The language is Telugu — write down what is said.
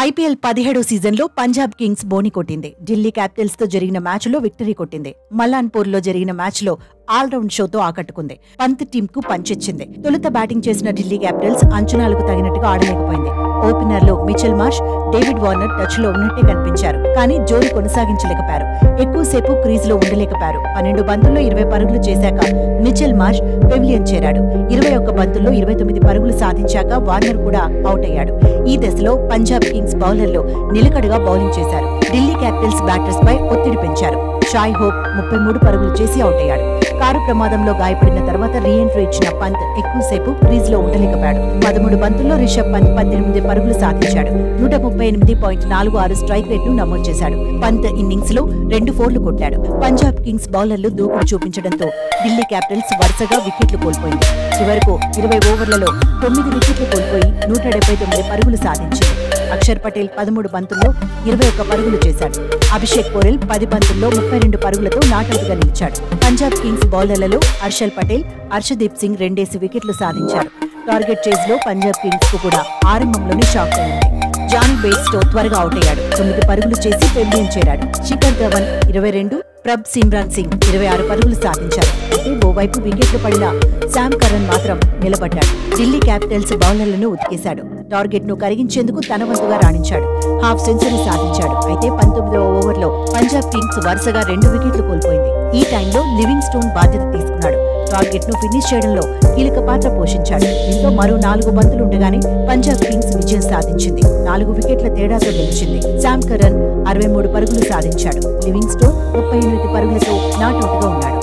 ఐపీఎల్ పదిహేడో సీజన్లో పంజాబ్ కింగ్స్ బోని కొట్టింది ఢిల్లీ క్యాపిటల్స్ తో జరిగిన మ్యాచ్లో విక్టరీ కొట్టింది మల్లాన్పూర్ లో జరిగిన మ్యాచ్లో ఆల్రౌండ్ షోతో ఆకట్టుకుంది పంత్ టీమ్ కు పంచెచ్చింది తొలుత బ్యాటింగ్ చేసిన ఢిల్లీ క్యాపిటల్స్ అంచనాలకు తగినట్టుగా ఆడలేకపోయింది ఓపెనర్లు Mitchell Marsh David Warner touch లో ఉన్నట్టే కనిపించారు కానీ జోరు కొనసాగించలేకపోయారు ఎక్కువసేపు క్రీజ్ లో ఉండలేకపోయారు పన్నెండు బంతుల్లో ఇరవై పరుగులు చేశాక మిచెల్ మార్ష్ పెవిలియన్ చేరాడు ఇరవై ఒక్క బంతుల్లో ఇరవై తొమ్మిది పరుగులు సాధించాక వార్నర్ కూడా అవుట్ అయ్యాడు ఈ దశలో పంజాబ్ కింగ్స్ బౌలర్లు నిలకడగా బౌలింగ్ చేశారు ఢిల్లీ క్యాపిటల్స్ బ్యాటర్స్ పై ఒత్తిడి పెంచారు షాయ్ హోప్ ముప్పై మూడు పరుగులు చేసి అవుట్ అయ్యాడు కారు ప్రమాదంలో గాయపడిన తర్వాత రీ ఎంట్రీ ఇచ్చిన పంత్ ఎక్కువసేపు క్రీజ్ లో ఉండలేకపోయాడు పదమూడు బంతుల్లో రిషబ్ పంత్ పద్దెనిమిది పరుగులు సాధించాడు నూట ముప్పై ఎనిమిది పాయింట్ నాలుగు ఆరు స్ట్రైక్ రేట్ ను నమోదు చేశాడు పంత్ ఇన్నింగ్స్ లో రెండు ఫోర్లు కొట్టాడు పంజాబ్ కింగ్స్ బౌలర్లు దూకుడు చూపించడంతో ఢిల్లీ క్యాపిటల్స్ వరుసగా వికెట్లు కోల్పోయింది చివరకు ఇరవై ఓవర్లలో తొమ్మిది వికెట్లు కోల్పోయి నూట డెబ్బై తొమ్మిది పరుగులు సాధించింది అక్షర్ పటేల్ పదమూడు బంతుల్లో ఇరవై ఒక్క పరుగులు చేశాడు అభిషేక్ పోరెల్ పది బంతుల్లో ముప్పై రెండు పరుగులతో నాటౌట్ గా నిలిచాడు పంజాబ్ కింగ్స్ బౌలర్లలో హర్షల్ పటేల్ హర్షదీప్ సింగ్ రెండేసి వికెట్లు సాధించారు టార్గెట్ చేజ్ లో పంజాబ్ కింగ్స్ కు కూడా ఆరంభంలోనే షాక్ అయింది జానీ బేట్స్ తో త్వరగా అవుట్ అయ్యాడు తొమ్మిది పరుగులు చేసి పెవిలియన్ చేరాడు శిఖర్ ధవన్ ఇరవై రెండు ప్రభ్ సిమ్రాన్ సింగ్ ఇరవై ఆరు పరుగులు సాధించారు అయితే ఓవైపు వికెట్లు పడిన శామ్ కరణ్ మాత్రం నిలబడ్డాడు ఢిల్లీ క్యాపిటల్స్ బౌలర్లను ఉతికేశాడు టార్గెట్ ను కరిగించేందుకు తన వంతుగా రాణించాడు హాఫ్ సెంచరీ సాధించాడు అయితే పంతొమ్మిదవ ఓవర్లో పంజాబ్ కింగ్స్ వరుసగా రెండు వికెట్లు కోల్పోయింది ఈ టైంలో లివింగ్ స్టోన్ బాధ్యత తీసుకున్నాడు టార్గెట్ ను ఫినిష్ చేయడంలో కీలక పాత్ర పోషించాడు దీంతో మరో నాలుగు బంతులు ఉండగానే పంజాబ్ కింగ్స్ విజయం సాధించింది నాలుగు వికెట్ల తేడాతో గెలిచింది శామ్ కరణ్ అరవై మూడు పరుగులు సాధించాడు లివింగ్ స్టోన్ ముప్పై ఎనిమిది పరుగులతో నాటౌట్ గా ఉన్నాడు